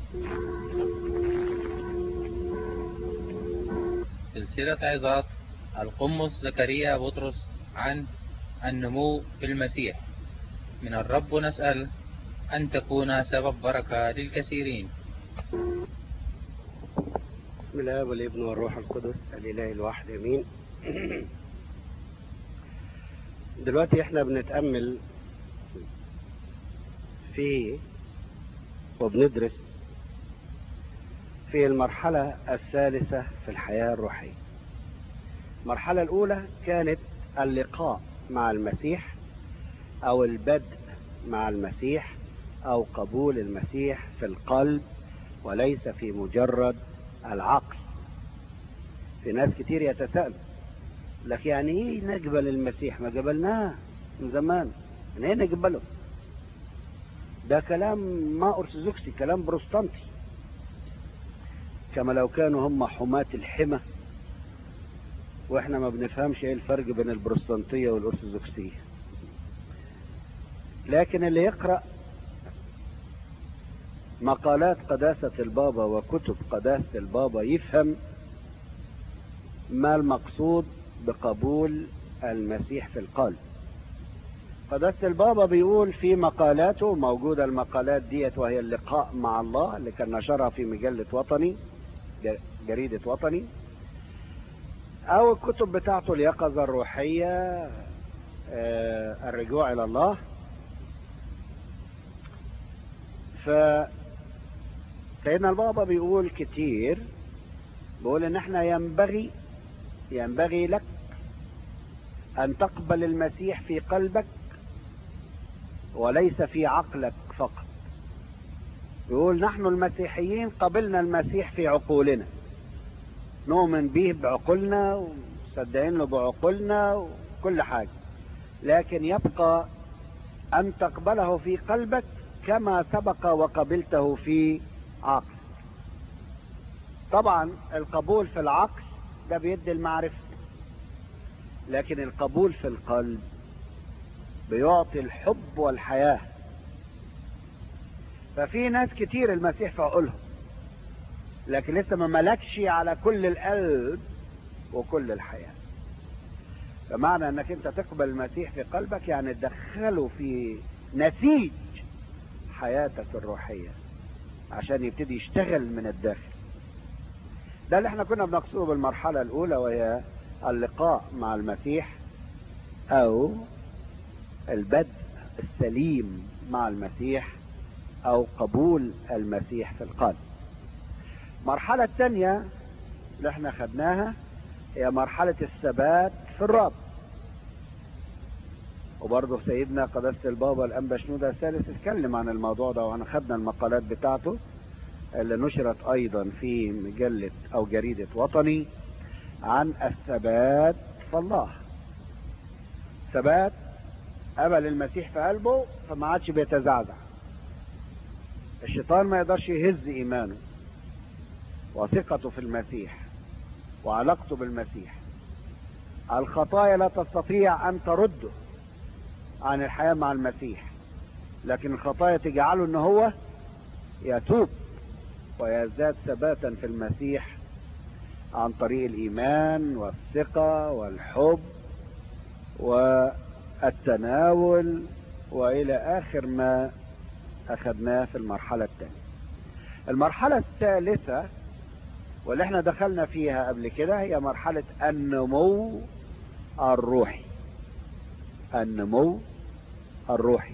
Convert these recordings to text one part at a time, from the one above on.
سلسلة عظات القمص زكريا بطرس عن النمو في المسيح من الرب نسأل أن تكون سبب بركة للكثيرين بسم الله والابن والروح القدس الإله الواحد أمين دلوقتي احنا بنتأمل في وبندرس في المرحلة الثالثة في الحياة الروحية المرحلة الأولى كانت اللقاء مع المسيح أو البدء مع المسيح أو قبول المسيح في القلب وليس في مجرد العقل في ناس كتير يتساءلوا لك يعني ايه نقبل المسيح ما قبلناه من زمان يعني ايه نقبله ده كلام ما ارثوذكسي كلام بروستانتي كما لو كانوا هم حماة الحمى واحنا ما بنفهمش ايه الفرق بين البروستانتية والارثوذكسية لكن اللي يقرأ مقالات قداسة البابا وكتب قداسة البابا يفهم ما المقصود بقبول المسيح في القلب قداسة البابا بيقول في مقالاته موجودة المقالات ديت وهي اللقاء مع الله اللي كان نشرها في مجلة وطني جريدة وطني او الكتب بتاعته اليقظة الروحية الرجوع الى الله ف سيدنا البابا بيقول كتير بيقول ان احنا ينبغي ينبغي لك ان تقبل المسيح في قلبك وليس في عقلك فقط يقول نحن المسيحيين قبلنا المسيح في عقولنا نؤمن به بعقولنا ومصدقين له بعقولنا وكل حاجة لكن يبقى ان تقبله في قلبك كما سبق وقبلته في عقل طبعا القبول في العقل ده بيدي المعرفة لكن القبول في القلب بيعطي الحب والحياة ففي ناس كتير المسيح في عقولهم لكن لسه ما ملكش على كل القلب وكل الحياة فمعنى انك انت تقبل المسيح في قلبك يعني تدخله في نسيج حياتك الروحية عشان يبتدي يشتغل من الداخل ده اللي احنا كنا بنقصده بالمرحلة الاولى وهي اللقاء مع المسيح او البدء السليم مع المسيح او قبول المسيح في القلب المرحلة الثانية اللي احنا خدناها هي مرحلة الثبات في الرب وبرضه سيدنا قداسة البابا الأنبا شنودة الثالث اتكلم عن الموضوع ده وانا خدنا المقالات بتاعته اللي نشرت أيضا في مجلة أو جريدة وطني عن الثبات في الله ثبات قبل المسيح في قلبه فما عادش بيتزعزع الشيطان ما يقدرش يهز إيمانه وثقته في المسيح وعلاقته بالمسيح الخطايا لا تستطيع أن ترده عن الحياة مع المسيح لكن الخطايا تجعله ان هو يتوب ويزداد ثباتا في المسيح عن طريق الايمان والثقة والحب والتناول والى اخر ما اخذناه في المرحلة الثانية المرحلة الثالثة واللي احنا دخلنا فيها قبل كده هي مرحلة النمو الروحي النمو الروحي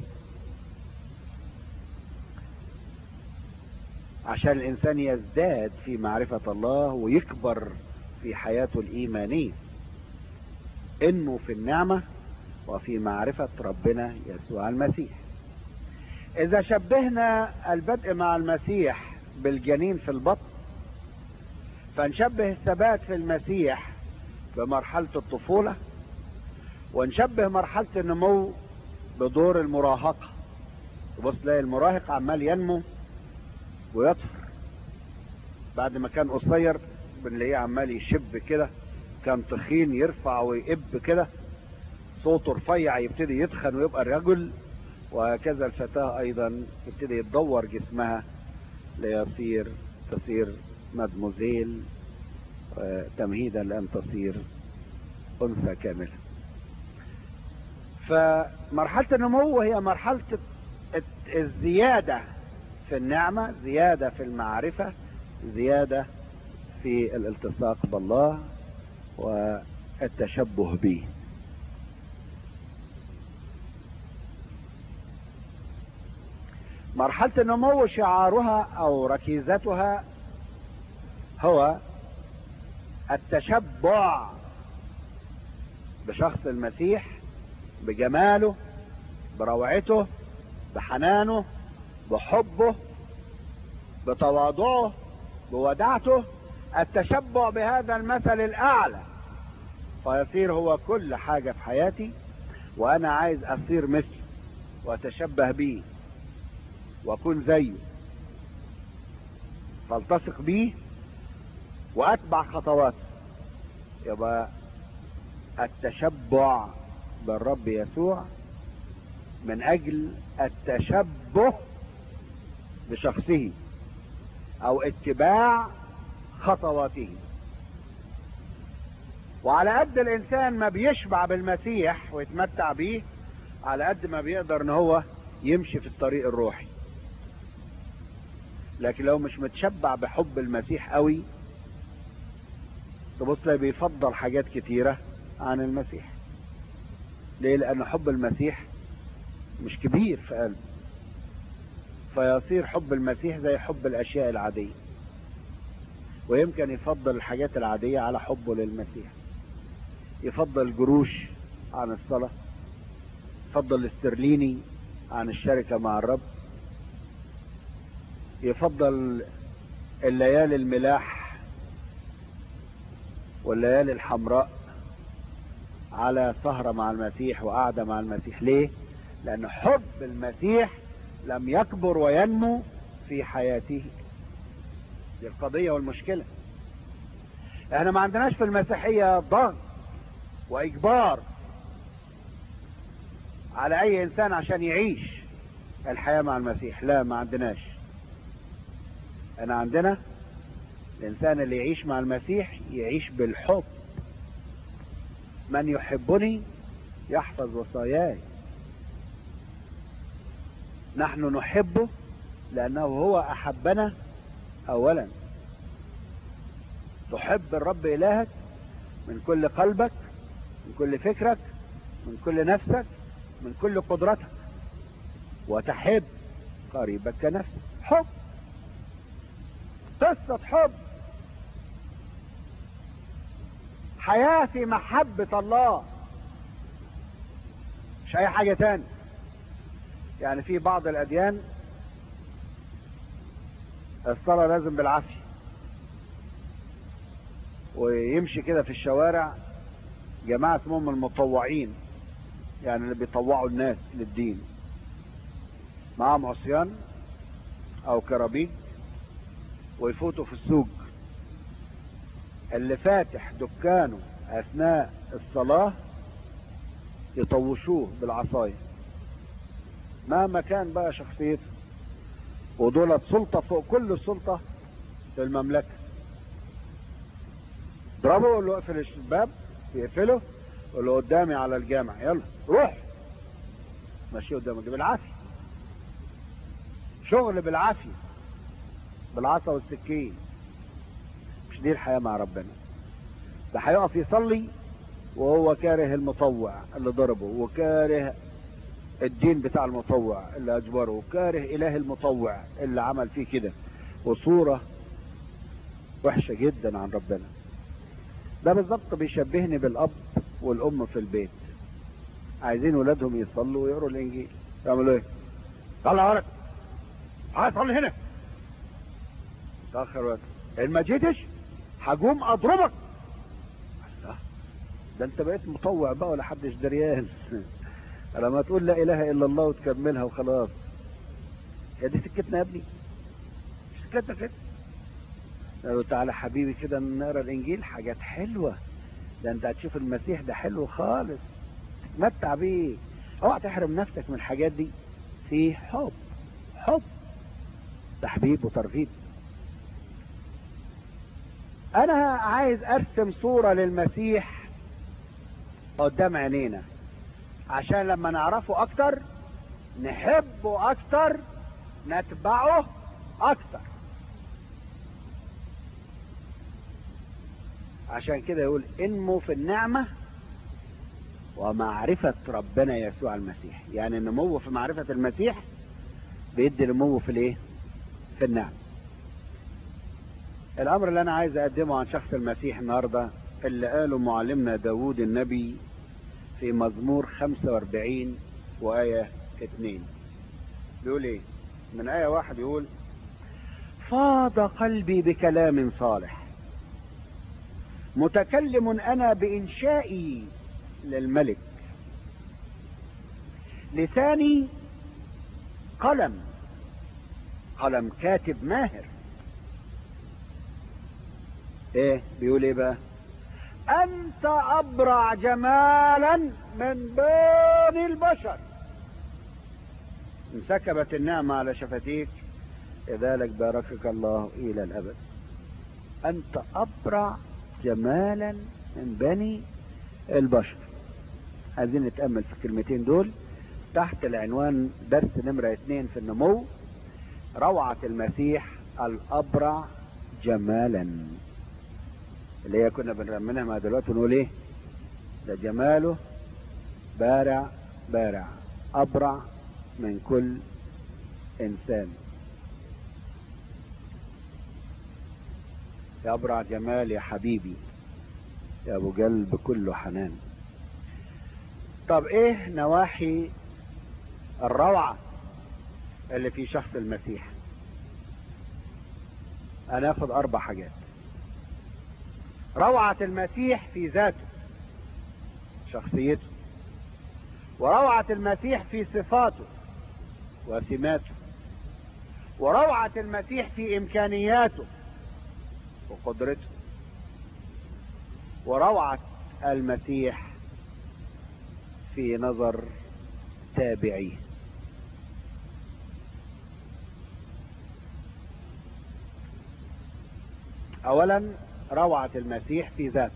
عشان الانسان يزداد في معرفة الله ويكبر في حياته الايمانية انه في النعمة وفي معرفة ربنا يسوع المسيح اذا شبهنا البدء مع المسيح بالجنين في البطن فنشبه الثبات في المسيح بمرحلة الطفولة ونشبه مرحلة النمو بدور المراهقة تبص تلاقي المراهق عمال ينمو ويطفر بعد ما كان قصير بنلاقيه عمال يشب كده كان تخين يرفع ويقب كده صوته رفيع يبتدي يتخن ويبقى رجل وهكذا الفتاة ايضا يبتدي يتدور جسمها ليصير تصير مدموزيل تمهيدا لأن تصير أنثى كاملة فمرحلة النمو هي مرحلة الزيادة في النعمة زيادة في المعرفة زيادة في الالتصاق بالله والتشبه به مرحلة النمو شعارها او ركيزتها هو التشبع بشخص المسيح بجماله بروعته بحنانه بحبه بتواضعه بودعته التشبع بهذا المثل الاعلى فيصير هو كل حاجة في حياتي وانا عايز اصير مثله واتشبه بيه واكون زيه فالتصق بيه واتبع خطواته يبقى التشبع بالرب يسوع من اجل التشبه بشخصه او اتباع خطواته وعلى قد الانسان ما بيشبع بالمسيح ويتمتع بيه على قد ما بيقدر ان هو يمشي في الطريق الروحي لكن لو مش متشبع بحب المسيح قوي تبص تلاقي بيفضل حاجات كتيرة عن المسيح ليه لان حب المسيح مش كبير في قلبه فيصير حب المسيح زي حب الاشياء العادية ويمكن يفضل الحاجات العادية على حبه للمسيح يفضل الجروش عن الصلاة يفضل الاسترليني عن الشركة مع الرب يفضل الليالي الملاح والليالي الحمراء على سهرة مع المسيح وقعدة مع المسيح ليه لان حب المسيح لم يكبر وينمو في حياته دي القضية والمشكلة احنا ما عندناش في المسيحية ضغط واجبار على اي انسان عشان يعيش الحياة مع المسيح لا ما عندناش انا عندنا الانسان اللي يعيش مع المسيح يعيش بالحب من يحبني يحفظ وصاياي نحن نحبه لانه هو احبنا اولا تحب الرب الهك من كل قلبك من كل فكرك من كل نفسك من كل قدرتك وتحب قريبك كنفسك حب قصة حب حياة في محبة الله مش اي حاجة تاني يعني في بعض الاديان الصلاة لازم بالعافية ويمشي كده في الشوارع جماعة اسمهم المطوعين يعني اللي بيطوعوا الناس للدين معاهم عصيان او كرابيج ويفوتوا في السوق اللي فاتح دكانه اثناء الصلاة يطوشوه بالعصاية مهما كان بقى شخصيته ودولت سلطة فوق كل السلطة في المملكة ضربه يقول له اقفل الباب يقفله يقول له قدامي على الجامع يلا روح ماشي قدامك بالعافية شغل بالعافية بالعصا والسكين مش دي الحياة مع ربنا ده هيقف يصلي وهو كاره المطوع اللي ضربه وكاره الدين بتاع المطوع اللي اجبره وكاره اله المطوع اللي عمل فيه كده وصورة وحشة جدا عن ربنا ده بالظبط بيشبهني بالاب والام في البيت عايزين ولادهم يصلوا ويقروا الانجيل يعملوا ايه طلع ولد تعال صلي هنا تاخر وقت ان ما جيتش هقوم اضربك ده انت بقيت مطوع بقى ولا حدش دريان لما تقول لا اله الا الله وتكملها وخلاص هي دي سكتنا يا ابني سكتنا كده قالوا تعالى حبيبي كده نقرا الانجيل حاجات حلوه ده انت هتشوف المسيح ده حلو خالص تتمتع بيه اوعى تحرم نفسك من الحاجات دي في حب حب ده تحبيب وترغيب انا عايز ارسم صورة للمسيح قدام عينينا عشان لما نعرفه اكتر نحبه اكتر نتبعه اكتر عشان كده يقول انمو في النعمة ومعرفة ربنا يسوع المسيح يعني النمو في معرفة المسيح بيدي نمو في الايه في النعم الامر اللي انا عايز اقدمه عن شخص المسيح النهاردة اللي قاله معلمنا داود النبي في مزمور 45 وآية 2 بيقول ايه من آية واحد يقول فاض قلبي بكلام صالح متكلم انا بانشائي للملك لساني قلم قلم كاتب ماهر ايه بيقول ايه بقى انت ابرع جمالا من بين البشر انسكبت النعمة على شفتيك لذلك باركك الله الى الابد انت ابرع جمالا من بني البشر عايزين نتأمل في الكلمتين دول تحت العنوان درس نمرة اتنين في النمو روعة المسيح الأبرع جمالا اللي هي كنا بنرمنها مع دلوقتي ونقول ايه ده جماله بارع بارع أبرع من كل إنسان يا أبرع جمال يا حبيبي يا أبو قلب كله حنان طب إيه نواحي الروعة اللي في شخص المسيح أنا أخذ أربع حاجات روعة المسيح في ذاته شخصيته وروعة المسيح في صفاته وسماته وروعة المسيح في إمكانياته وقدرته وروعة المسيح في نظر تابعيه اولا روعة المسيح في ذاته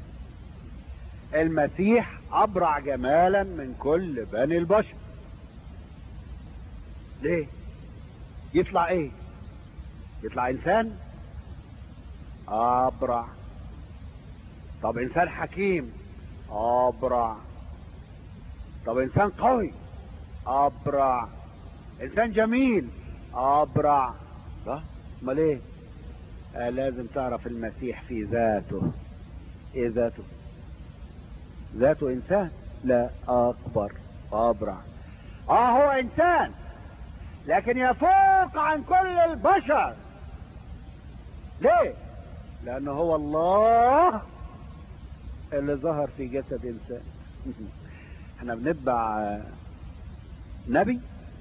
المسيح ابرع جمالا من كل بني البشر ليه يطلع ايه يطلع انسان ابرع طب انسان حكيم ابرع طب انسان قوي ابرع انسان جميل ابرع صح امال ايه آه لازم تعرف المسيح في ذاته ايه ذاته ذاته انسان لا اكبر ابرع اه هو انسان لكن يفوق عن كل البشر ليه لانه هو الله اللي ظهر في جسد انسان احنا بنتبع نبي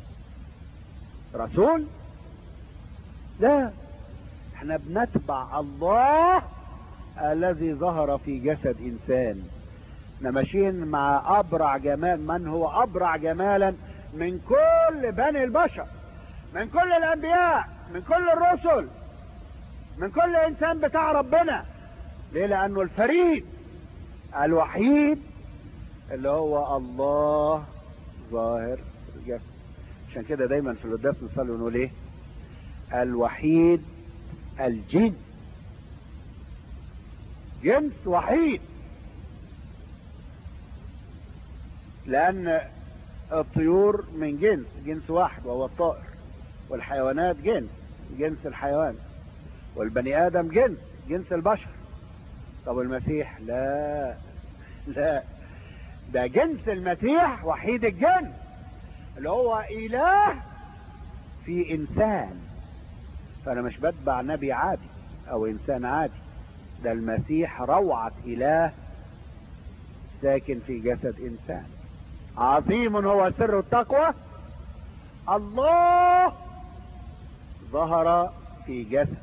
رسول لا احنا بنتبع الله الذي ظهر في جسد انسان احنا ماشيين مع ابرع جمال من هو ابرع جمالا من كل بني البشر من كل الانبياء من كل الرسل من كل انسان بتاع ربنا ليه لانه الفريد الوحيد اللي هو الله ظاهر في الجسد عشان كده دايما في القداس نصلي ونقول ايه الوحيد الجنس جنس وحيد لان الطيور من جنس جنس واحد وهو الطائر والحيوانات جنس جنس الحيوان والبني ادم جنس جنس البشر طب المسيح لا لا ده جنس المسيح وحيد الجنس اللي هو اله في انسان فانا مش بتبع نبي عادي او انسان عادي ده المسيح روعة اله ساكن في جسد انسان عظيم هو سر التقوى الله ظهر في جسد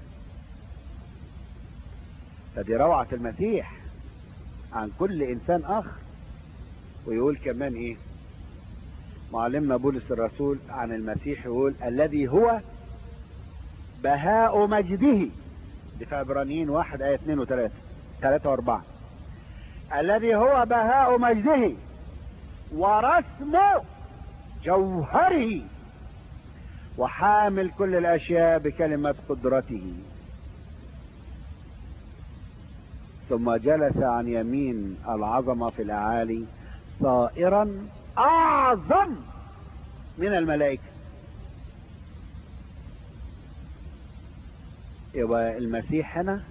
فدي روعة المسيح عن كل انسان اخر ويقول كمان ايه معلمنا بولس الرسول عن المسيح يقول الذي هو بهاء مجده دي في عبرانيين واحد آية اثنين وثلاثة ثلاثة واربعة الذي هو بهاء مجده ورسم جوهره وحامل كل الاشياء بكلمة قدرته ثم جلس عن يمين العظمة في الاعالي صائرا اعظم من الملائكة يبقى المسيح هنا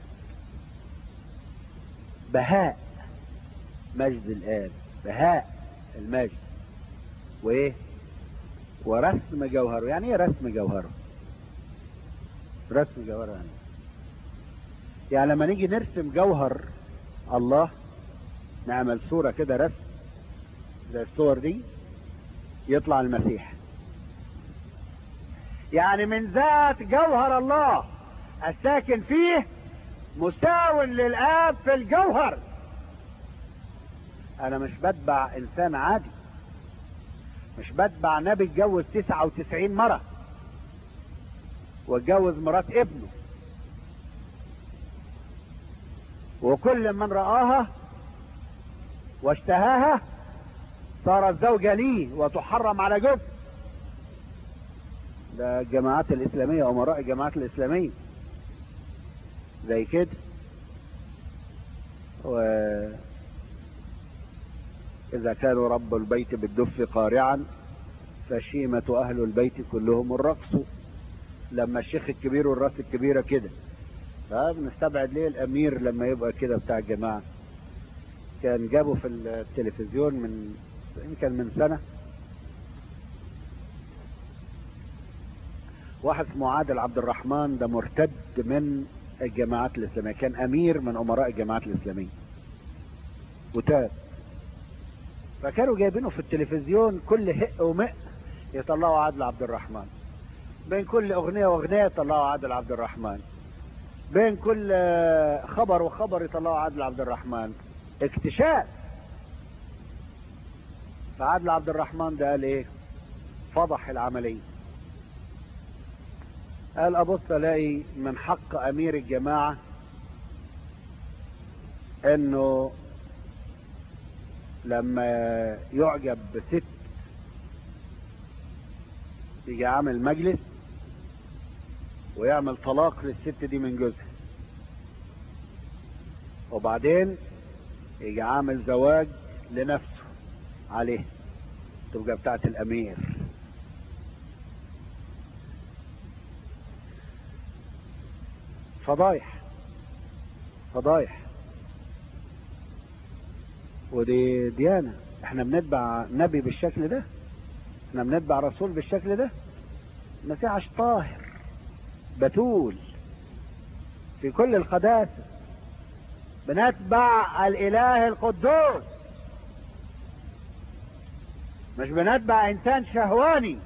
بهاء مجد الآب بهاء المجد وايه ورسم جوهره يعني ايه رسم جوهره رسم جوهره يعني يعني لما نيجي نرسم جوهر الله نعمل صورة كده رسم زي الصور دي يطلع المسيح يعني من ذات جوهر الله الساكن فيه مساو للآب في الجوهر انا مش بتبع انسان عادي مش بتبع نبي اتجوز 99 مرة واتجوز مرات ابنه وكل من رآها واشتهاها صارت زوجة لي وتحرم على جزء ده الجماعات الإسلامية أمراء الجماعات الإسلامية زي كده و إذا كانوا رب البيت بالدف قارعا فشيمة أهل البيت كلهم الرقص لما الشيخ الكبير والراس الكبيرة كده فبنستبعد ليه الأمير لما يبقى كده بتاع الجماعة كان جابه في التلفزيون من يمكن من سنة واحد اسمه عادل عبد الرحمن ده مرتد من الجماعات الإسلامية كان أمير من أمراء الجماعات الإسلامية وتاب فكانوا جايبينه في التلفزيون كل هق ومق يطلعوا عادل عبد الرحمن بين كل اغنية واغنية يطلعوا عادل عبد الرحمن بين كل خبر وخبر يطلعوا عادل عبد الرحمن اكتشاف فعادل عبد الرحمن ده قال ايه فضح العملية قال ابص الاقي من حق امير الجماعة انه لما يعجب بست يجي عامل مجلس ويعمل طلاق للست دي من جوزها وبعدين يجي عامل زواج لنفسه عليه تبقى بتاعت الامير فضايح فضايح ودي ديانة احنا بنتبع نبي بالشكل ده احنا بنتبع رسول بالشكل ده المسيح عاش طاهر بتول في كل القداسة بنتبع الاله القدوس مش بنتبع انسان شهواني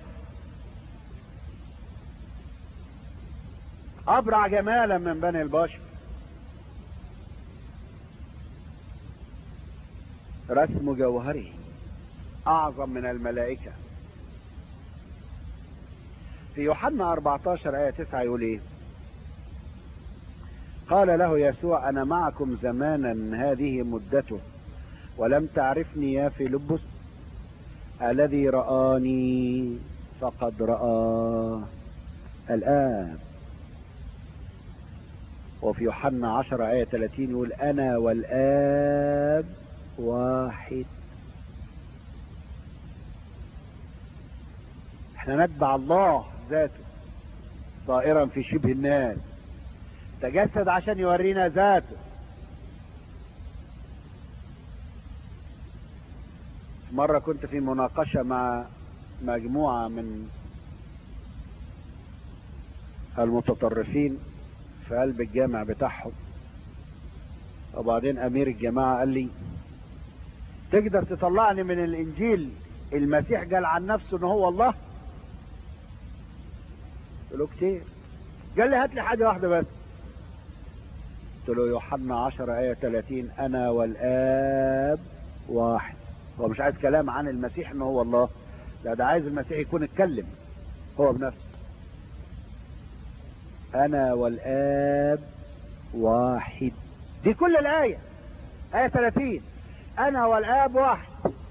ابرع جمالا من بني البشر رسم جوهره اعظم من الملائكة في يوحنا 14 آية 9 يقول ايه قال له يسوع انا معكم زمانا هذه مدته ولم تعرفني يا فيلبس الذي رآني فقد رأى الآب وفي يوحنا 10 آية 30 يقول أنا والآب واحد احنا نتبع الله ذاته صائرا في شبه الناس تجسد عشان يورينا ذاته مرة كنت في مناقشة مع مجموعة من المتطرفين في قلب الجامع بتاعهم وبعدين امير الجماعة قال لي تقدر تطلعني من الانجيل المسيح قال عن نفسه ان هو الله قلت له كتير قال لي هات لي حاجة واحدة بس قلت له يوحنا 10 آية 30 أنا والآب واحد هو مش عايز كلام عن المسيح ان هو الله لا ده عايز المسيح يكون اتكلم هو بنفسه انا والاب واحد دي كل الايه ايه 30 انا والاب واحد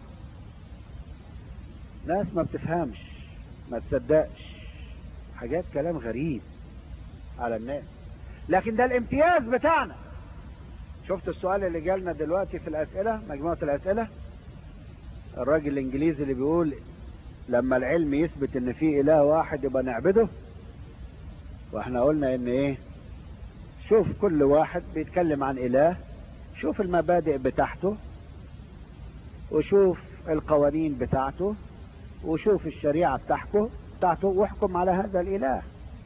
ناس ما بتفهمش ما تصدقش حاجات كلام غريب على الناس لكن ده الامتياز بتاعنا شفت السؤال اللي جالنا دلوقتي في الاسئله مجموعه الاسئله الراجل الانجليزي اللي بيقول لما العلم يثبت ان في اله واحد يبقى نعبده واحنا قلنا ان ايه شوف كل واحد بيتكلم عن اله شوف المبادئ بتاعته وشوف القوانين بتاعته وشوف الشريعة بتاعته بتاعته واحكم على هذا الاله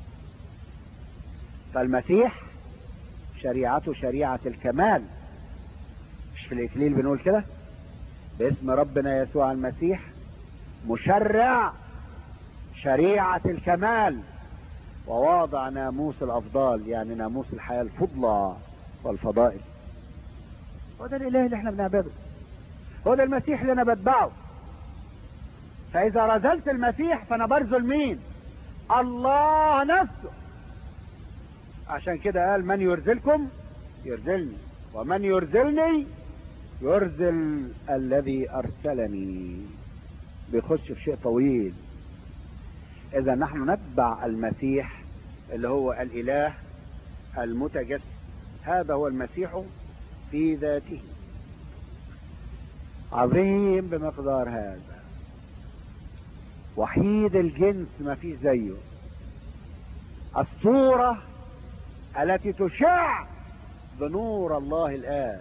فالمسيح شريعته شريعة الكمال مش في الاكليل بنقول كده باسم ربنا يسوع المسيح مشرع شريعة الكمال وواضع ناموس الافضال يعني ناموس الحياة الفضلى والفضائل هو ده الاله اللي احنا بنعبده هو ده المسيح اللي انا بتبعه فاذا رزلت المسيح فانا برزل مين الله نفسه عشان كده قال من يرزلكم يرزلني ومن يرزلني يرزل الذي ارسلني بيخش في شيء طويل اذا نحن نتبع المسيح اللي هو الاله المتجسد هذا هو المسيح في ذاته عظيم بمقدار هذا وحيد الجنس ما فيش زيه الصورة التي تشع بنور الله الآن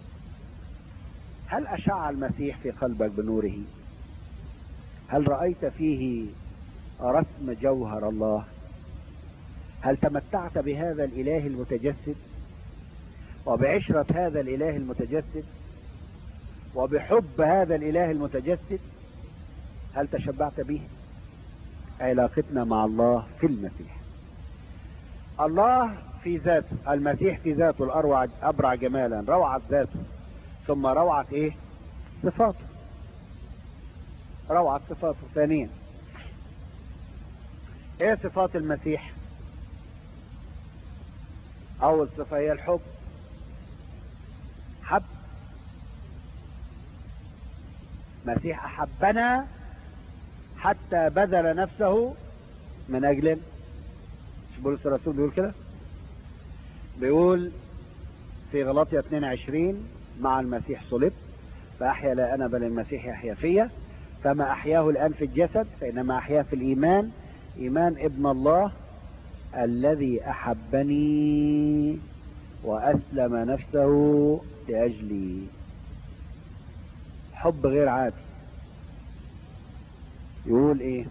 هل أشع المسيح في قلبك بنوره هل رأيت فيه رسم جوهر الله هل تمتعت بهذا الإله المتجسد وبعشرة هذا الإله المتجسد وبحب هذا الإله المتجسد هل تشبعت به علاقتنا مع الله في المسيح الله في ذاته المسيح في ذاته الأروع أبرع جمالا روعة ذاته ثم روعة ايه صفاته روعة صفاته ثانيا ايه صفات المسيح اول صفة هي الحب حب مسيح احبنا حتى بذل نفسه من اجلنا مش بولس الرسول بيقول كده بيقول في غلطية 22 مع المسيح صلب فأحيا لا أنا بل المسيح يحيا فيا فما أحياه الآن في الجسد فإنما أحياه في الإيمان إيمان ابن الله الذي أحبني وأسلم نفسه لأجلي حب غير عادي يقول إيه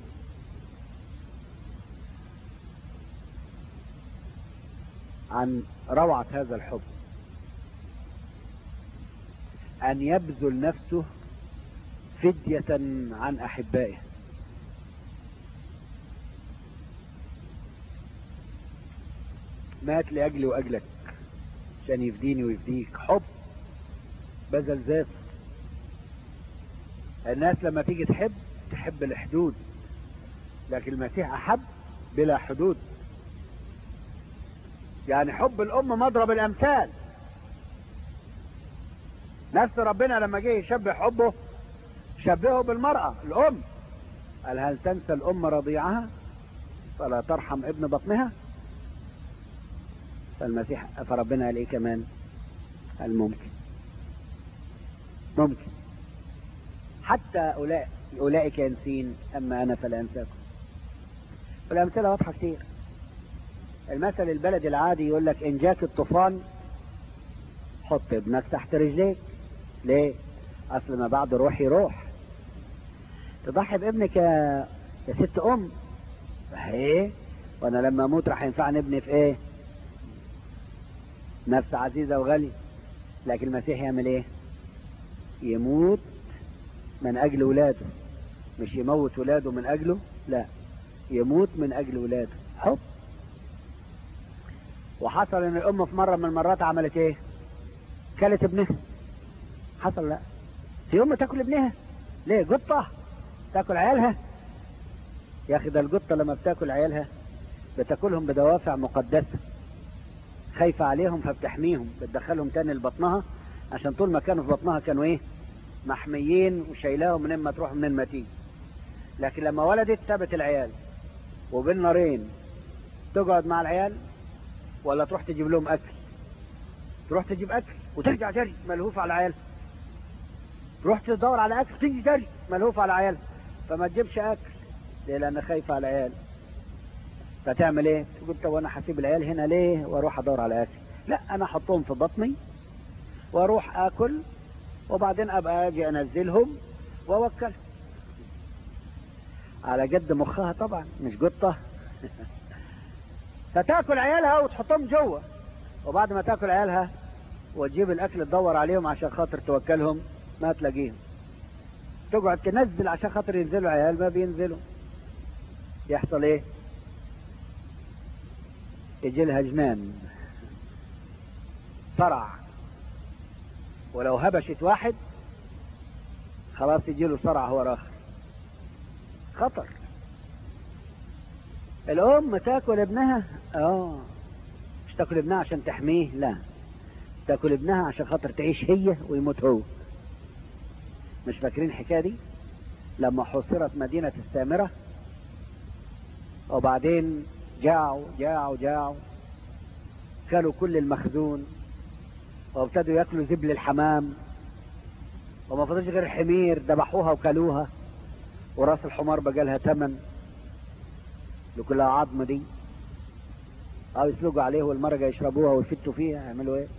عن روعة هذا الحب أن يبذل نفسه فدية عن أحبائه مات لأجلي وأجلك عشان يفديني ويفديك حب بذل ذاته الناس لما تيجي تحب تحب الحدود لكن المسيح أحب بلا حدود يعني حب الأم مضرب الأمثال نفس ربنا لما جه يشبه حبه شبهه بالمرأة الأم قال هل تنسى الأم رضيعها فلا ترحم ابن بطنها فالمسيح فربنا قال ايه كمان قال ممكن ممكن حتى أولئك, أولئك ينسين أما أنا فلا أنساكم والأمثلة واضحة كتير المثل البلدي العادي يقول لك إن جاك الطوفان حط ابنك تحت رجليك ليه اصل ما بعد روح يروح تضحي بابنك يا, يا ست ام ايه وانا لما اموت راح ينفعني ابني في ايه نفس عزيزة وغالية لكن المسيح يعمل ايه يموت من اجل ولاده مش يموت ولاده من اجله لا يموت من اجل ولاده حب وحصل ان الام في مرة من المرات عملت ايه كلت ابنها حصل لا في يوم تاكل ابنها ليه قطة تاكل عيالها يا اخي ده القطة لما بتاكل عيالها بتاكلهم بدوافع مقدسة خايفة عليهم فبتحميهم بتدخلهم تاني لبطنها عشان طول ما كانوا في بطنها كانوا ايه محميين وشايلاهم منين ما تروح منين ما تيجي لكن لما ولدت سابت العيال وبين نارين تقعد مع العيال ولا تروح تجيب لهم اكل تروح تجيب اكل وترجع جري ملهوف على العيال تروح تدور على اكل تيجي جري ملهوف على العيال فما تجيبش اكل ليه لان خايفه على العيال فتعمل ايه تقول طب انا هسيب العيال هنا ليه واروح ادور على اكل لا انا احطهم في بطني واروح اكل وبعدين ابقى اجي انزلهم واوكلهم على قد مخها طبعا مش قطه فتاكل عيالها وتحطهم جوه وبعد ما تاكل عيالها وتجيب الاكل تدور عليهم عشان خاطر توكلهم ما تلاقيهم تقعد تنزل عشان خاطر ينزلوا عيال ما بينزلوا يحصل ايه يجي لها جنان صرع ولو هبشت واحد خلاص يجي له صرع هو اخر خطر الام تاكل ابنها اه مش تاكل ابنها عشان تحميه لا تاكل ابنها عشان خاطر تعيش هي ويموت هو مش فاكرين الحكايه دي لما حصرت مدينه السامره وبعدين جاعوا جاعوا جاعوا كلوا كل المخزون وابتدوا ياكلوا زبل الحمام وما فضلش غير الحمير ذبحوها وكلوها وراس الحمار بقى لها ثمن لكلها عظم دي او يسلقوا عليه والمرقه يشربوها ويفتوا فيها يعملوا ايه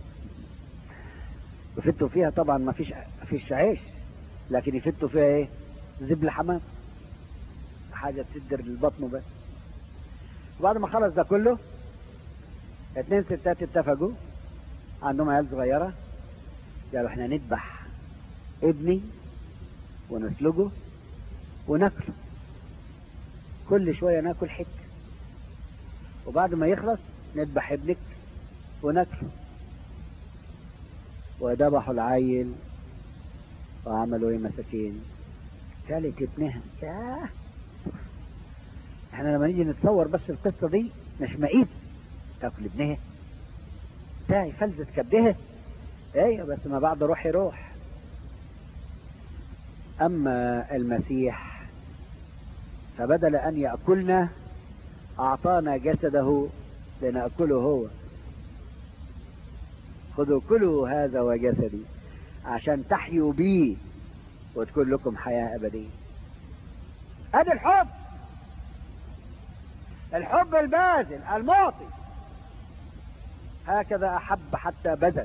يفتوا فيها طبعا ما فيش ما فيش عيش لكن يفتوا فيها ايه زبل حمام حاجه تدر البطن بس وبعد ما خلص ده كله اتنين ستات اتفقوا عندهم عيال صغيره قالوا احنا نذبح ابني ونسلقه وناكله كل شويه ناكل حته وبعد ما يخلص نذبح ابنك وناكله وذبحوا العيل وعملوا ايه مساكين كلت ابنها ياه احنا لما نيجي نتصور بس القصه دي مش مقيت تاكل ابنها بتاعي فلذة كبدها ايوه بس ما بعد روح يروح اما المسيح فبدل ان ياكلنا اعطانا جسده لناكله هو خذوا كلوا هذا وجسدي عشان تحيوا بيه وتكون لكم حياه ابديه ادي الحب الحب الباذل المعطي هكذا احب حتى بذل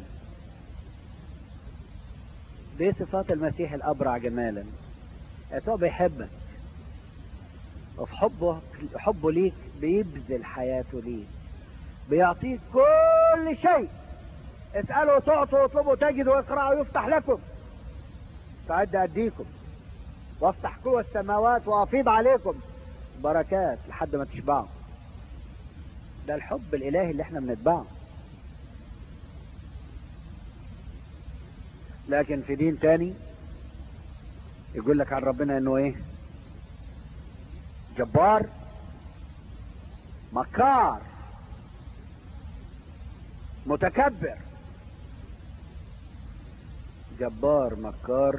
دي صفات المسيح الابرع جمالا يسوع بيحبك وفي حبه حبه ليك بيبذل حياته ليك بيعطيك كل شيء اسألوا تعطوا واطلبوا تجدوا واقرأوا يفتح لكم فعد أديكم وافتح قوى السماوات وأفيض عليكم بركات لحد ما تشبعوا ده الحب الإلهي اللي احنا بنتبعه لكن في دين تاني يقول لك عن ربنا انه ايه جبار مكار متكبر جبار مكار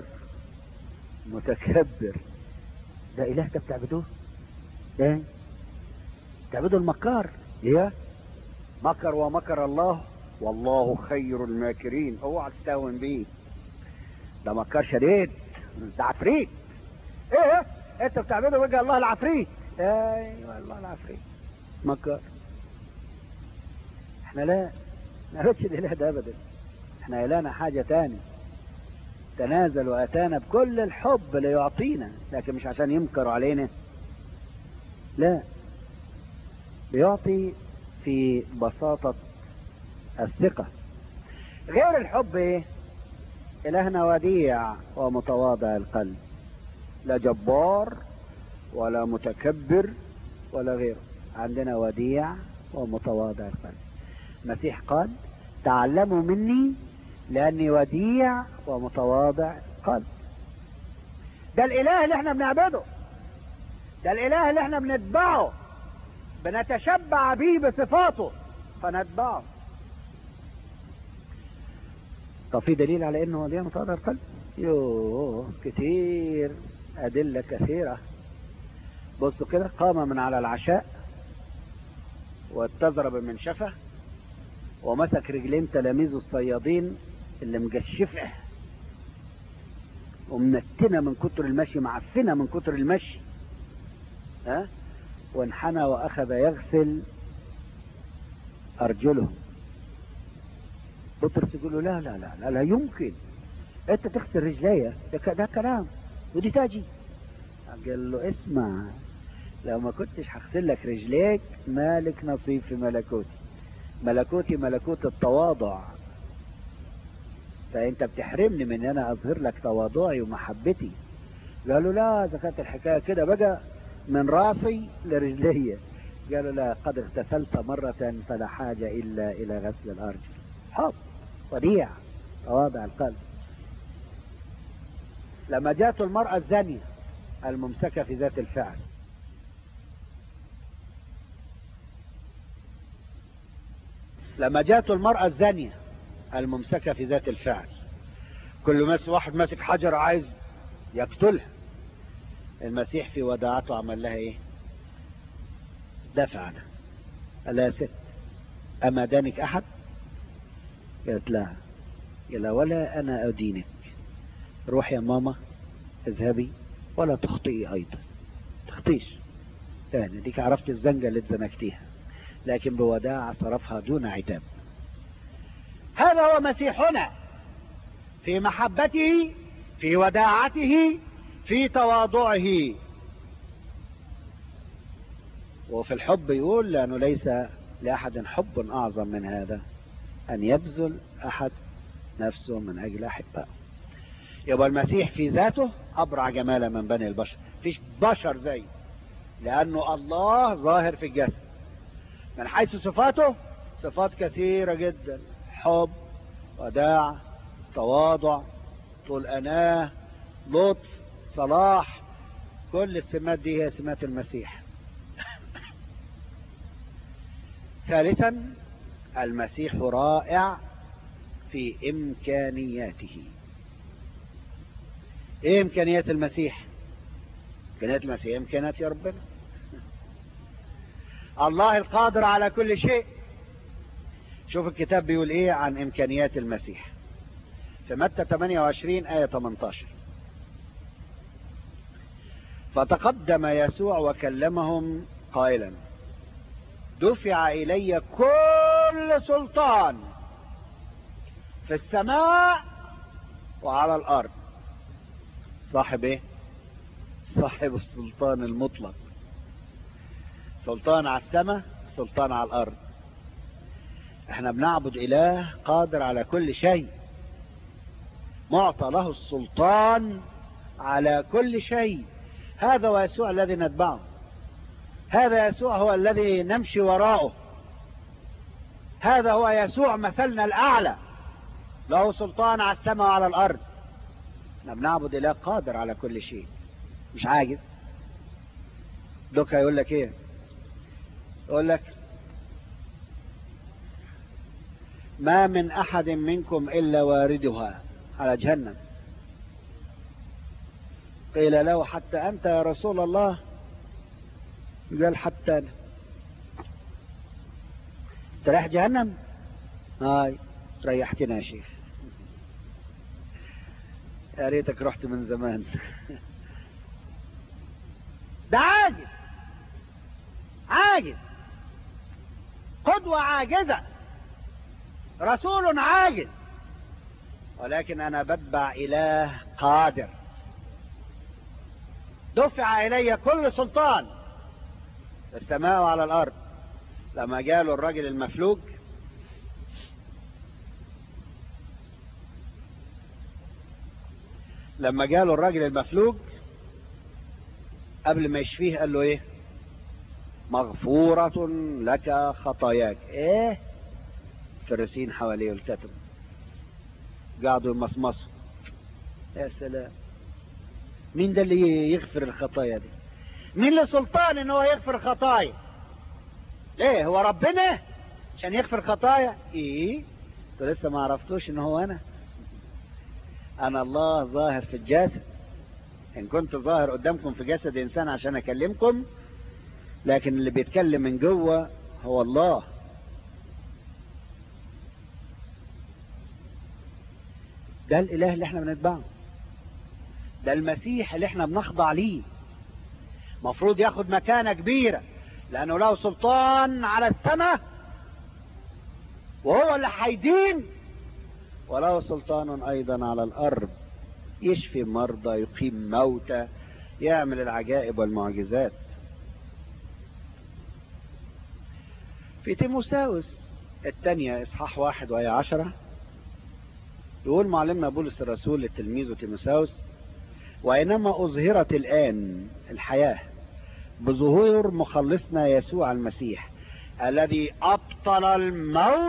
متكبر ده اله ده بتعبدوه ده تعبدوا المكار ايه مكر ومكر الله والله خير الماكرين اوعى تستهون بيه ده مكار شديد ده عفريت ايه انت بتعبده وجه الله العفريت ايوه الله العفريت مكار احنا لا ما نعبدش الاله ده ابدا احنا الهنا حاجه تاني تنازل واتانا بكل الحب ليعطينا لكن مش عشان يمكروا علينا لا بيعطي في بساطة الثقة غير الحب ايه الهنا وديع ومتواضع القلب لا جبار ولا متكبر ولا غيره عندنا وديع ومتواضع القلب المسيح قال تعلموا مني لاني وديع ومتواضع قلب ده الاله اللي احنا بنعبده ده الاله اللي احنا بنتبعه بنتشبع به بصفاته فنتبعه طب في دليل على انه وديع متواضع القلب يوه كتير ادله كثيره بصوا كده قام من على العشاء واتزر بمنشفه ومسك رجلين تلاميذه الصيادين اللي مجشفه ومنتنه من كتر المشي معفنه من كتر المشي ها وانحنى واخذ يغسل ارجلهم بطرس يقول له لا لا لا لا, لا يمكن انت تغسل رجليا ده, ك- ده كلام ودي تاجي قال له اسمع لو ما كنتش هغسل لك رجليك مالك نصيب في ملكوتي ملكوتي ملكوت التواضع فانت بتحرمني من ان انا اظهر لك تواضعي ومحبتي قالوا لا اذا كانت الحكايه كده بقى من راسي لرجلي قالوا لا قد اغتسلت مرة فلا حاجة إلا إلى غسل الأرجل حب وديع تواضع القلب لما جاءت المرأة الزانية الممسكة في ذات الفعل لما جاءت المرأة الزانية الممسكة في ذات الفعل كل مس واحد ماسك حجر عايز يقتلها المسيح في وداعته عمل لها ايه دافع عنها قال لها يا ست اما دانك احد قالت لا قال ولا انا ادينك روح يا ماما اذهبي ولا تخطئي ايضا تخطيش يعني ديك عرفت الزنجة اللي اتزنكتيها لكن بوداع صرفها دون عتاب هذا هو مسيحنا في محبته في وداعته في تواضعه وفي الحب يقول لأنه ليس لأحد حب أعظم من هذا أن يبذل أحد نفسه من أجل أحبائه يبقى المسيح في ذاته أبرع جمالا من بني البشر فيش بشر زي لأنه الله ظاهر في الجسد من حيث صفاته صفات كثيرة جدا حب وداع تواضع طول أناه لطف صلاح كل السمات دي هي سمات المسيح ثالثا المسيح رائع في إمكانياته ايه امكانيات المسيح امكانيات المسيح امكانيات يا ربنا الله القادر على كل شيء شوف الكتاب بيقول ايه عن امكانيات المسيح في متى 28 آية 18 فتقدم يسوع وكلمهم قائلا دفع إلي كل سلطان في السماء وعلى الأرض صاحب ايه صاحب السلطان المطلق سلطان على السماء سلطان على الأرض احنا بنعبد إله قادر على كل شيء معطى له السلطان على كل شيء هذا هو يسوع الذي نتبعه هذا يسوع هو الذي نمشي وراءه هذا هو يسوع مثلنا الأعلى له سلطان على السماء وعلى الأرض احنا بنعبد إله قادر على كل شيء مش عاجز دوكا يقول لك ايه يقول لك ما من أحد منكم إلا واردها على جهنم قيل له حتى أنت يا رسول الله قال حتى أنا تريح جهنم هاي ريحتنا يا شيخ يا ريتك رحت من زمان ده عاجز عاجز قدوة عاجزة رسول عاجز ولكن أنا بتبع إله قادر دفع إلي كل سلطان في السماء وعلى الأرض لما جاله الرجل المفلوج لما جاله الراجل المفلوج قبل ما يشفيه قال له ايه مغفورة لك خطاياك ايه فرسين حواليه الكتب قعدوا يمصمصوا يا سلام مين ده اللي يغفر الخطايا دي مين له سلطان ان هو يغفر خطايا ليه هو ربنا عشان يغفر خطايا ايه انتوا لسه ما عرفتوش ان هو انا انا الله ظاهر في الجسد ان كنت ظاهر قدامكم في جسد انسان عشان اكلمكم لكن اللي بيتكلم من جوه هو الله ده الاله اللي احنا بنتبعه ده المسيح اللي احنا بنخضع ليه مفروض ياخد مكانة كبيرة لانه له سلطان على السماء وهو اللي هيدين وله سلطان ايضا على الارض يشفي مرضى يقيم موتى يعمل العجائب والمعجزات في تيموساوس الثانية اصحاح واحد وهي عشرة يقول معلمنا بولس الرسول لتلميذه تيموساوس وإنما أظهرت الآن الحياة بظهور مخلصنا يسوع المسيح الذي أبطل الموت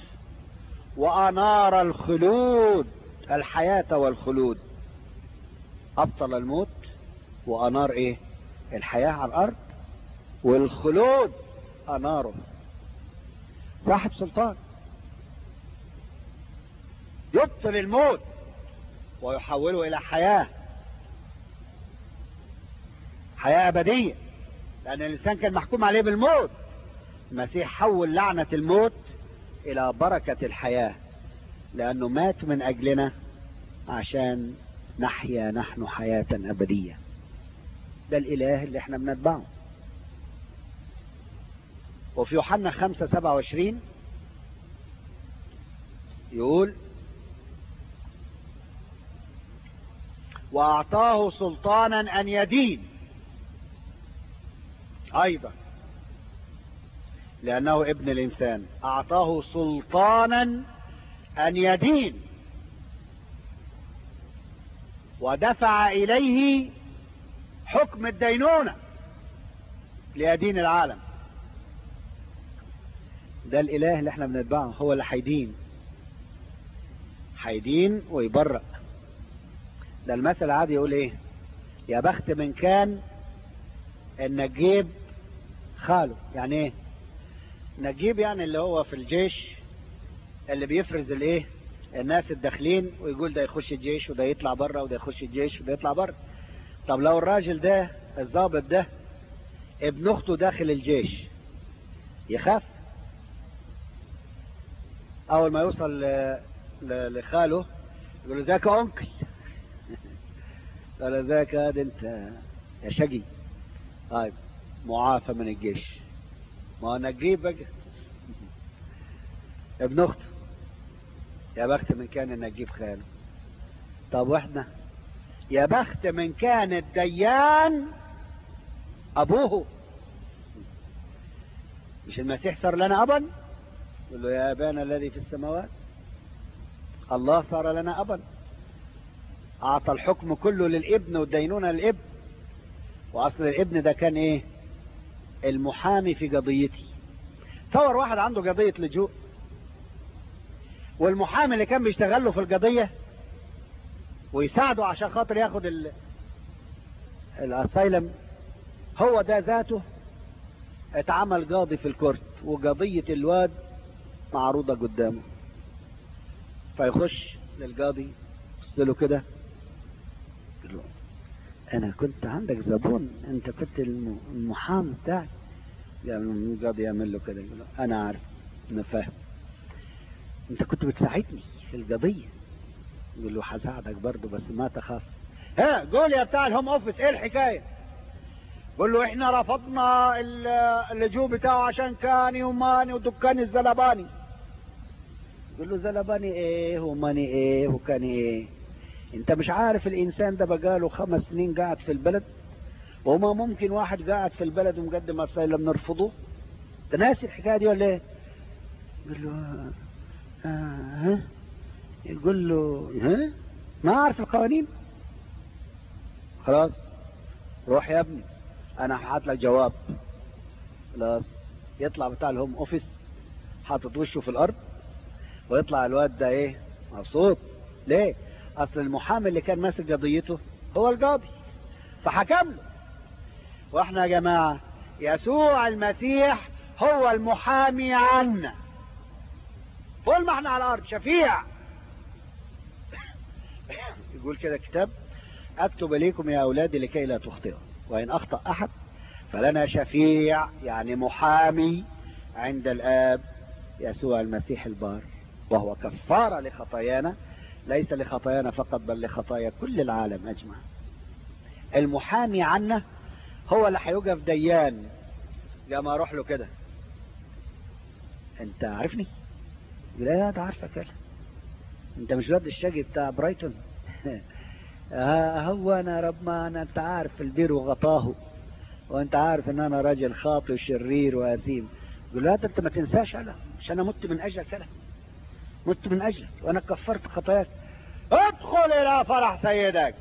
وأنار الخلود الحياة والخلود أبطل الموت وأنار إيه الحياة على الأرض والخلود أناره صاحب سلطان يبطل الموت ويحوله إلى حياة حياة أبدية لأن الإنسان كان محكوم عليه بالموت المسيح حول لعنة الموت إلى بركة الحياة لأنه مات من أجلنا عشان نحيا نحن حياة أبدية ده الإله اللي احنا بنتبعه وفي يوحنا خمسة سبعة وعشرين يقول وأعطاه سلطانا أن يدين أيضا لأنه ابن الإنسان أعطاه سلطانا أن يدين ودفع إليه حكم الدينونة ليدين العالم ده الإله اللي احنا بنتبعه هو اللي هيدين هيدين ويبرأ ده المثل العادي يقول ايه يا بخت من كان النجيب خاله يعني ايه نجيب يعني اللي هو في الجيش اللي بيفرز الايه الناس الداخلين ويقول ده يخش الجيش وده يطلع بره وده يخش الجيش وده يطلع بره طب لو الراجل ده الضابط ده ابن اخته داخل الجيش يخاف اول ما يوصل لخاله يقول له ازيك يا انكل قال ازيك يا انت يا شقي طيب معافى من الجيش ما انا نجيب بقى ابن اخته يا بخت من كان نجيب خاله طب واحنا يا بخت من كان الديان ابوه مش المسيح صار لنا ابا يقول له يا ابانا الذي في السماوات الله صار لنا ابا اعطى الحكم كله للابن والدينونة للابن واصل الابن ده كان ايه المحامي في قضيتي تصور واحد عنده قضية لجوء والمحامي اللي كان بيشتغل له في القضية ويساعده عشان خاطر ياخد ال... الاسايلم هو ده ذاته اتعمل قاضي في الكورت وقضية الواد معروضة قدامه فيخش للقاضي يبص له كده يقول له انا كنت عندك زبون انت كنت المحامي بتاعي يعني القاضي يعمل له كده يقول له انا عارف انا فاهم انت كنت بتساعدني في القضيه يقول له هساعدك برضه بس ما تخاف ها قول يا بتاع الهوم اوفيس ايه الحكايه قول له احنا رفضنا اللجوء بتاعه عشان كاني وماني ودكاني الزلباني يقول له زلباني ايه وماني ايه وكاني ايه انت مش عارف الانسان ده بقاله خمس سنين قاعد في البلد وما ممكن واحد قاعد في البلد ومقدم اسايلم نرفضه انت ناسي الحكايه دي ولا ايه يقول له آه ها يقول له ها ما عارف القوانين خلاص روح يا ابني انا هحط لك جواب خلاص يطلع بتاع الهوم اوفيس حاطط وشه في الارض ويطلع الواد ده ايه مبسوط ليه اصل المحامي اللي كان ماسك قضيته هو القاضي فحكم له واحنا يا جماعة يسوع المسيح هو المحامي عنا طول ما احنا على الارض شفيع يقول كده كتاب اكتب اليكم يا اولادي لكي لا تخطئوا وان اخطا احد فلنا شفيع يعني محامي عند الاب يسوع المسيح البار وهو كفاره لخطايانا ليس لخطايانا فقط بل لخطايا كل العالم اجمع المحامي عنا هو اللي هيوقف ديان لما اروح له كده انت عارفني يقول لا ده عارفك كده انت مش الواد الشقي بتاع برايتون آه هو انا رب ما انا انت عارف البير وغطاه وانت عارف ان انا راجل خاطئ وشرير واثيم يقول لا انت ما تنساش انا مش انا مت من اجلك كده مت من اجلك وانا كفرت خطاياك ادخل الى فرح سيدك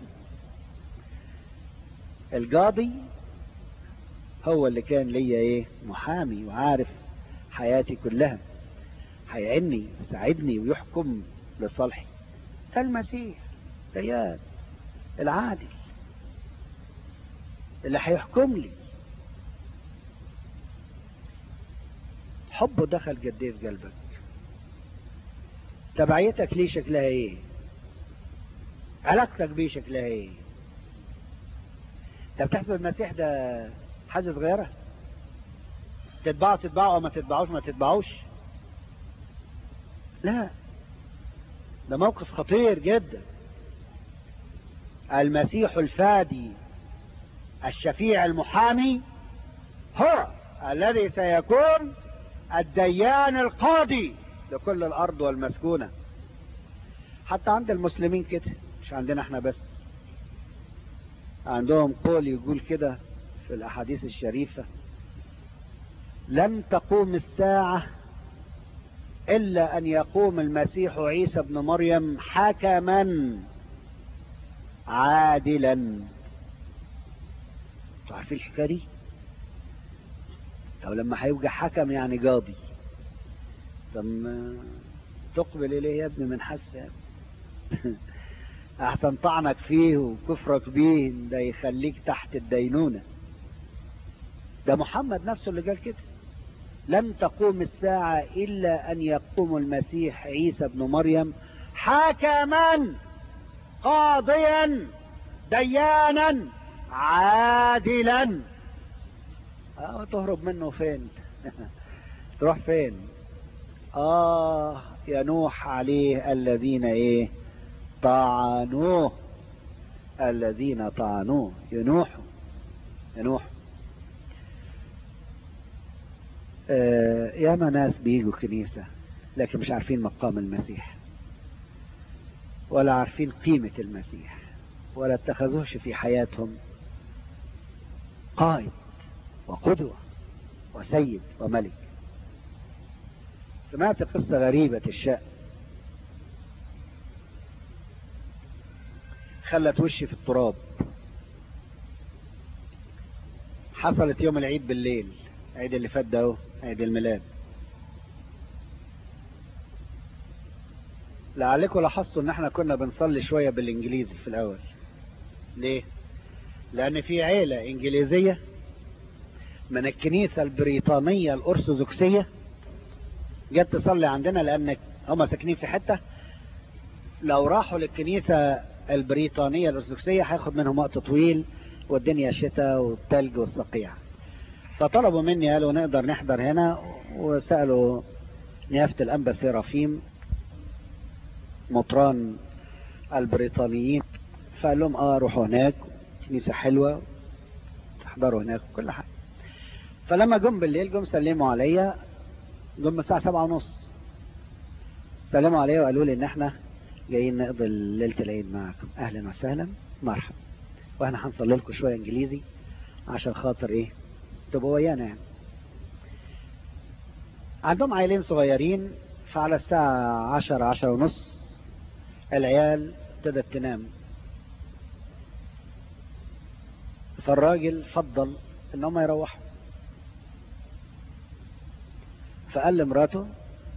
القاضي هو اللي كان ليا ايه محامي وعارف حياتي كلها هيعني يساعدني ويحكم لصالحي ده المسيح ديان العادل اللي هيحكم لي حبه دخل قد ايه في قلبك تبعيتك ليه شكلها ايه علاقتك بيه شكلها ايه انت بتحسب المسيح ده حاجه صغيره تتبعه تتبعه او ما تتبعوش ما تتبعوش لا ده موقف خطير جدا المسيح الفادي الشفيع المحامي هو الذي سيكون الديان القاضي لكل الارض والمسكونة حتى عند المسلمين كده مش عندنا احنا بس عندهم قول يقول كده في الاحاديث الشريفة لن تقوم الساعة الا ان يقوم المسيح عيسى ابن مريم حكما عادلا انتوا عارفين الحكايه دي طب لما هيبقى حكم يعني قاضي طب ما تقبل اليه يا ابني من حس احسن طعنك فيه وكفرك بيه ده يخليك تحت الدينونة ده محمد نفسه اللي قال كده لن تقوم الساعة إلا أن يقوم المسيح عيسى ابن مريم حكما قاضيا ديانا عادلا اه تهرب منه فين تروح فين اه ينوح عليه الذين ايه طعنوه الذين طعنوه ينوحوا ينوحوا آه ياما ناس بيجوا كنيسة لكن مش عارفين مقام المسيح ولا عارفين قيمة المسيح ولا اتخذوش في حياتهم قائد وقدوة وسيد وملك سمعت قصة غريبة الشأن خلت وشي في التراب حصلت يوم العيد بالليل عيد اللي فات ده اهو عيد الميلاد لعلكم لاحظتوا ان احنا كنا بنصلي شوية بالانجليزي في الاول ليه لان في عيلة انجليزية من الكنيسة البريطانية الارثوذكسية جت تصلي عندنا لان هم ساكنين في حتة لو راحوا للكنيسة البريطانية الارثوذكسية هياخد منهم وقت طويل والدنيا شتاء والتلج والصقيع فطلبوا مني قالوا نقدر نحضر هنا وسألوا نيافة الأنبا سيرافيم مطران البريطانيين فقال لهم اه روحوا هناك كنيسة حلوة تحضروا هناك كل حاجة فلما جم بالليل جم سلموا عليا جم الساعة سبعة ونص سلموا عليا وقالوا لي ان احنا جايين نقضي ليلة العيد معاكم اهلا وسهلا مرحبا واحنا هنصلي لكم شوية انجليزي عشان خاطر ايه تبقوا ويانا يعني عندهم عيلين صغيرين فعلى الساعة عشر عشر ونص العيال ابتدت تنام فالراجل فضل ان هم يروحوا فقال لمراته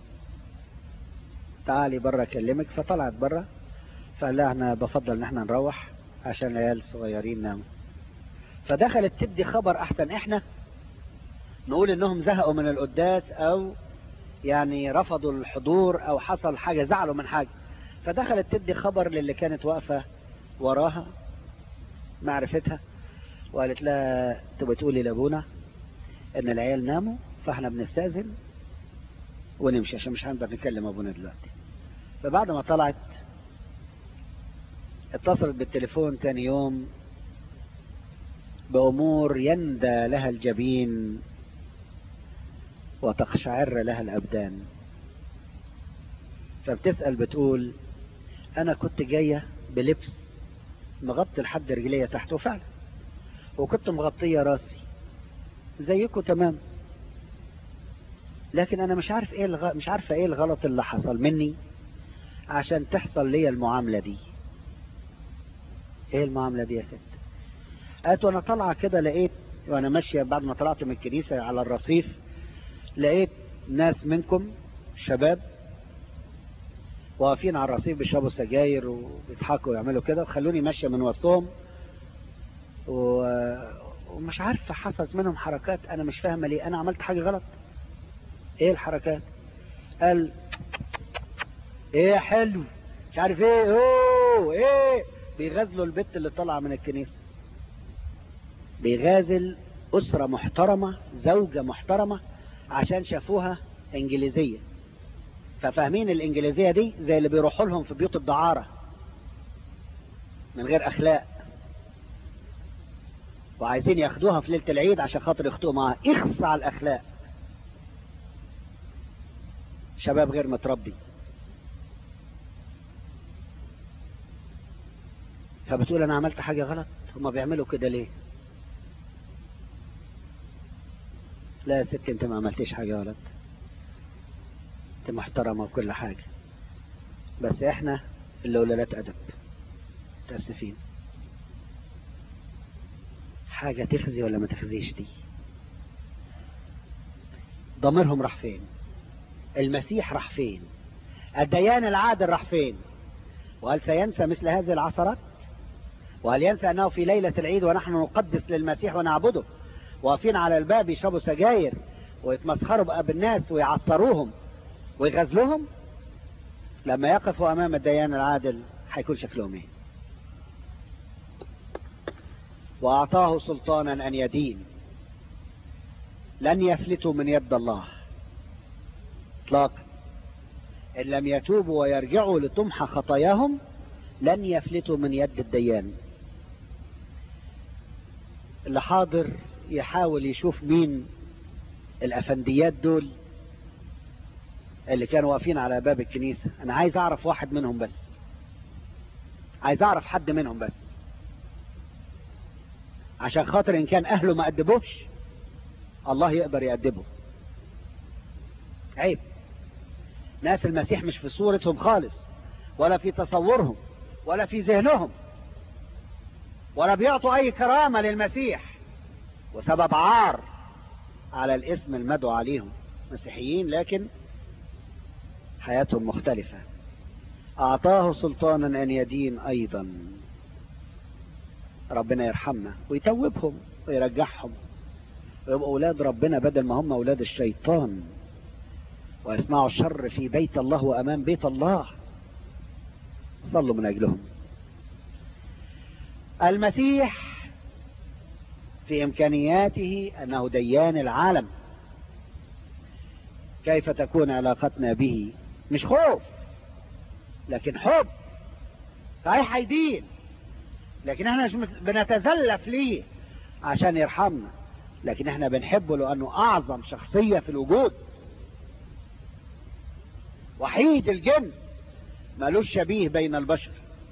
تعالي برا اكلمك فطلعت برا فقال لها احنا بفضل ان احنا نروح عشان العيال الصغيرين ناموا فدخلت تدي خبر احسن احنا نقول انهم زهقوا من القداس او يعني رفضوا الحضور او حصل حاجة زعلوا من حاجة فدخلت تدي خبر للي كانت واقفة وراها معرفتها وقالت لها تبقى تقولي لابونا ان العيال ناموا فاحنا بنستأذن ونمشي عشان مش هنقدر نكلم ابونا دلوقتي فبعد ما طلعت اتصلت بالتليفون تاني يوم بأمور يندى لها الجبين وتقشعر لها الأبدان فبتسأل بتقول أنا كنت جاية بلبس مغطي لحد رجلية تحت وفعلا وكنت مغطية راسي زيكم تمام لكن أنا مش عارف إيه الغ... مش عارفة إيه الغلط اللي حصل مني عشان تحصل لي المعاملة دي إيه المعاملة دي يا ست قالت وأنا طالعة كده لقيت وأنا ماشية بعد ما طلعت من الكنيسة على الرصيف لقيت ناس منكم شباب واقفين على الرصيف بيشربوا سجاير وبيضحكوا ويعملوا كده وخلوني ماشية من وسطهم و... ومش عارفة حصلت منهم حركات أنا مش فاهمة ليه أنا عملت حاجة غلط إيه الحركات قال إيه يا حلو مش عارف إيه أوه إيه بيغازلوا البت اللي طالعة من الكنيسة بيغازل أسرة محترمة زوجة محترمة عشان شافوها إنجليزية ففاهمين الإنجليزية دي زي اللي بيروحوا لهم في بيوت الدعارة من غير أخلاق وعايزين ياخدوها في ليلة العيد عشان خاطر يخطئوا معاها اخص على الأخلاق شباب غير متربي فبتقول أنا عملت حاجة غلط هما بيعملوا كده ليه لا يا ست انت ما عملتيش حاجة غلط انت محترمة وكل حاجة بس احنا اللي ولالات ادب متأسفين حاجة تخزي ولا ما تخزيش دي ضميرهم راح فين المسيح راح فين الديان العادل راح فين وهل سينسى مثل هذه العثرات وهل ينسى أنه في ليلة العيد ونحن نقدس للمسيح ونعبده واقفين على الباب يشربوا سجاير ويتمسخروا بقى بالناس ويعصروهم ويغزلوهم لما يقفوا أمام الديان العادل هيكون شكلهم ايه وأعطاه سلطانا أن يدين لن يفلتوا من يد الله اطلاقا إن لم يتوبوا ويرجعوا لتمحى خطاياهم لن يفلتوا من يد الديان اللي حاضر يحاول يشوف مين الأفنديات دول اللي كانوا واقفين على باب الكنيسة أنا عايز أعرف واحد منهم بس عايز أعرف حد منهم بس عشان خاطر إن كان أهله ما أدبوش الله يقدر يأدبه عيب ناس المسيح مش في صورتهم خالص ولا في تصورهم ولا في ذهنهم ولا بيعطوا أي كرامة للمسيح وسبب عار على الاسم المدعو عليهم مسيحيين لكن حياتهم مختلفة أعطاه سلطانا أن يدين أيضا ربنا يرحمنا ويتوبهم ويرجعهم ويبقوا أولاد ربنا بدل ما هم أولاد الشيطان ويسمعوا الشر في بيت الله وأمام بيت الله صلوا من أجلهم المسيح في إمكانياته أنه ديان العالم كيف تكون علاقتنا به مش خوف لكن حب صحيح هيدين لكن احنا مش بنتزلف ليه عشان يرحمنا لكن احنا بنحبه لانه اعظم شخصية في الوجود وحيد الجنس ملوش شبيه بين البشر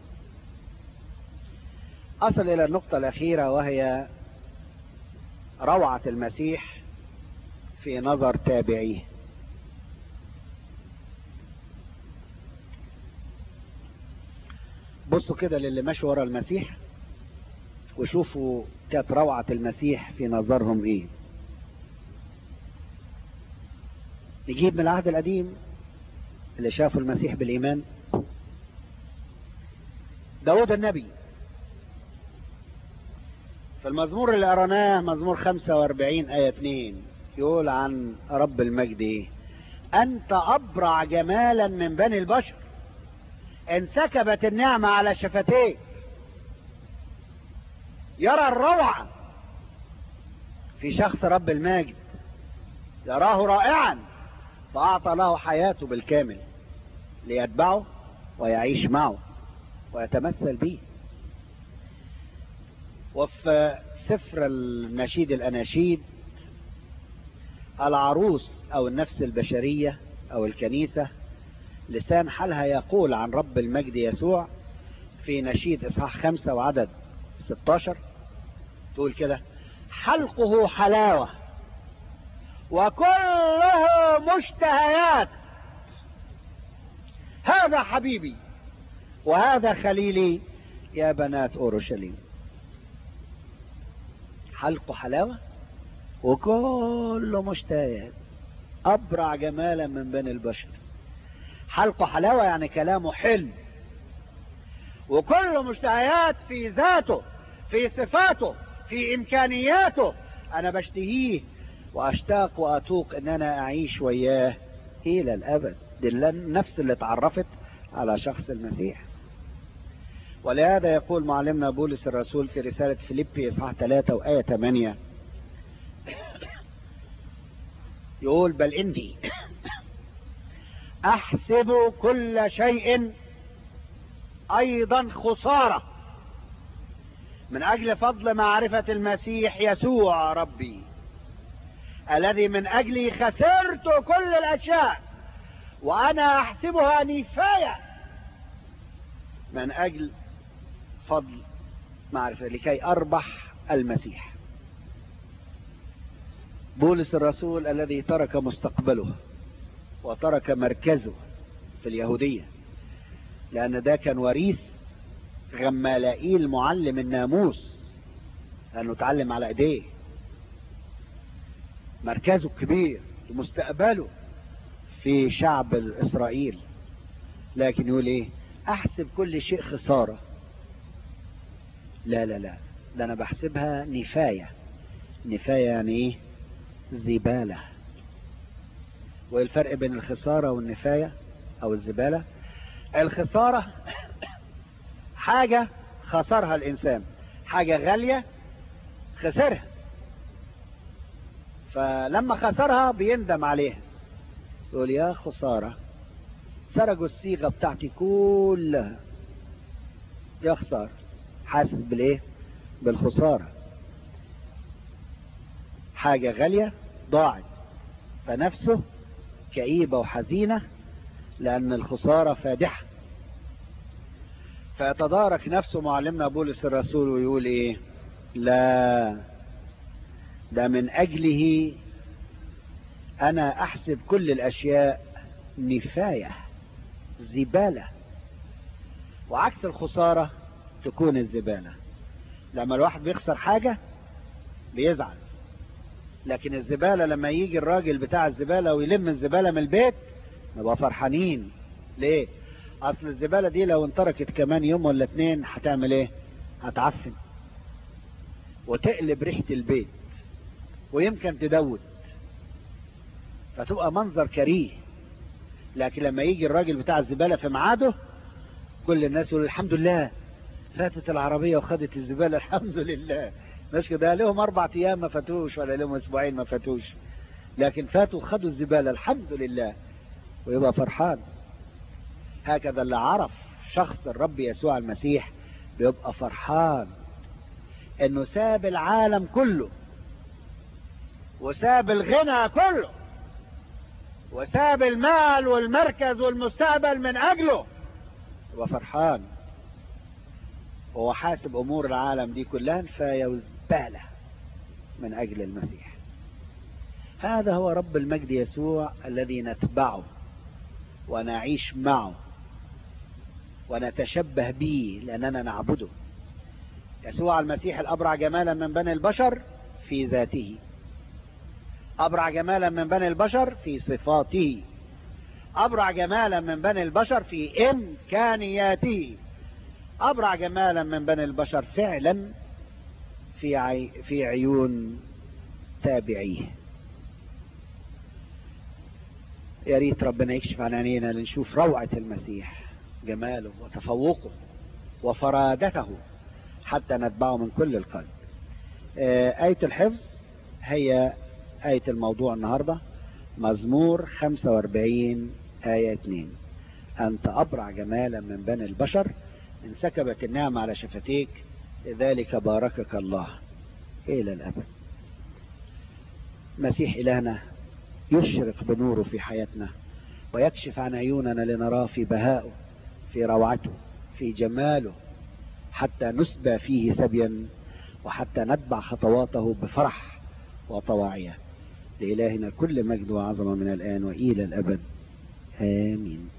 أصل إلى النقطة الأخيرة وهي روعة المسيح في نظر تابعيه بصوا كده للي ماشي ورا المسيح وشوفوا كانت روعة المسيح في نظرهم ايه نجيب من العهد القديم اللي شافوا المسيح بالإيمان داود النبي في المزمور اللي قرناه مزمور 45 آية 2 يقول عن رب المجد ايه انت ابرع جمالا من بني البشر انسكبت النعمة على شفتيه يرى الروعة في شخص رب المجد يراه رائعا فأعطى له حياته بالكامل ليتبعه ويعيش معه ويتمثل به وفي سفر النشيد الأناشيد العروس أو النفس البشرية أو الكنيسة لسان حالها يقول عن رب المجد يسوع في نشيد إصحاح خمسة وعدد 16 تقول كده حلقه حلاوة وكله مشتهيات هذا حبيبي وهذا خليلي يا بنات أورشليم حلقه حلاوة وكله مشتهيات أبرع جمالا من بني البشر حلقه حلاوة يعني كلامه حلو وكله مشتهيات في ذاته في صفاته في إمكانياته أنا بشتهيه وأشتاق وأتوق أن أنا أعيش وياه إلى الأبد دي النفس اللي اتعرفت على شخص المسيح ولهذا يقول معلمنا بولس الرسول في رسالة فيليبي إصحاح 3 وآية 8 يقول بل إني أحسب كل شيء أيضا خسارة من أجل فضل معرفة المسيح يسوع ربي الذي من أجلي خسرت كل الأشياء وأنا أحسبها نفاية من أجل فضل معرفة لكي أربح المسيح بولس الرسول الذي ترك مستقبله وترك مركزه في اليهودية لأن ده كان وريث غمالائيل معلم الناموس لأنه اتعلم على ايديه مركزه كبير ومستقبله في شعب إسرائيل لكن يقول ايه احسب كل شيء خسارة لا لا لا ده انا بحسبها نفاية نفاية يعني ايه زبالة وايه الفرق بين الخسارة والنفاية او الزبالة الخسارة حاجة خسرها الانسان حاجة غالية خسرها فلما خسرها بيندم عليها يقول يا خسارة سرقوا الصيغة بتاعتي كلها يا خسارة حاسس بالايه بالخسارة حاجة غالية ضاعت فنفسه كئيبة وحزينة لأن الخسارة فادحة فيتدارك نفسه معلمنا بولس الرسول ويقول ايه لا ده من أجله أنا أحسب كل الأشياء نفاية زبالة وعكس الخسارة تكون الزبالة لما الواحد بيخسر حاجة بيزعل لكن الزبالة لما يجي الراجل بتاع الزبالة ويلم الزبالة من البيت نبقى فرحانين ليه اصل الزبالة دي لو انتركت كمان يوم ولا اتنين هتعمل ايه هتعفن وتقلب ريحة البيت ويمكن تدوت فتبقى منظر كريه لكن لما يجي الراجل بتاع الزبالة في ميعاده كل الناس يقول الحمد لله فاتت العربية وخدت الزبالة الحمد لله مش كده لهم اربع ايام ما فاتوش ولا لهم اسبوعين ما فاتوش لكن فاتوا خدوا الزبالة الحمد لله ويبقى فرحان هكذا اللي عرف شخص الرب يسوع المسيح بيبقى فرحان انه ساب العالم كله وساب الغنى كله وساب المال والمركز والمستقبل من اجله يبقى فرحان وهو حاسب امور العالم دي كلها نفاية وزبالة من اجل المسيح هذا هو رب المجد يسوع الذي نتبعه ونعيش معه ونتشبه به لأننا نعبده يسوع المسيح الأبرع جمالا من بني البشر في ذاته أبرع جمالا من بني البشر في صفاته أبرع جمالا من بني البشر في إمكانياته أبرع جمالا من بني البشر فعلا في عي في عيون تابعيه يا ريت ربنا يكشف عن عينينا لنشوف روعة المسيح جماله وتفوقه وفرادته حتى نتبعه من كل القلب آية الحفظ هي آية الموضوع النهاردة مزمور 45 آية 2 أنت أبرع جمالا من بني البشر انسكبت النعمة على شفتيك لذلك باركك الله إلى الأبد مسيح إلهنا يشرق بنوره في حياتنا ويكشف عن عيوننا لنراه في بهائه في روعته في جماله حتى نسبى فيه سبيا وحتى نتبع خطواته بفرح وطواعية لإلهنا كل مجد وعظمة من الآن وإلى الأبد آمين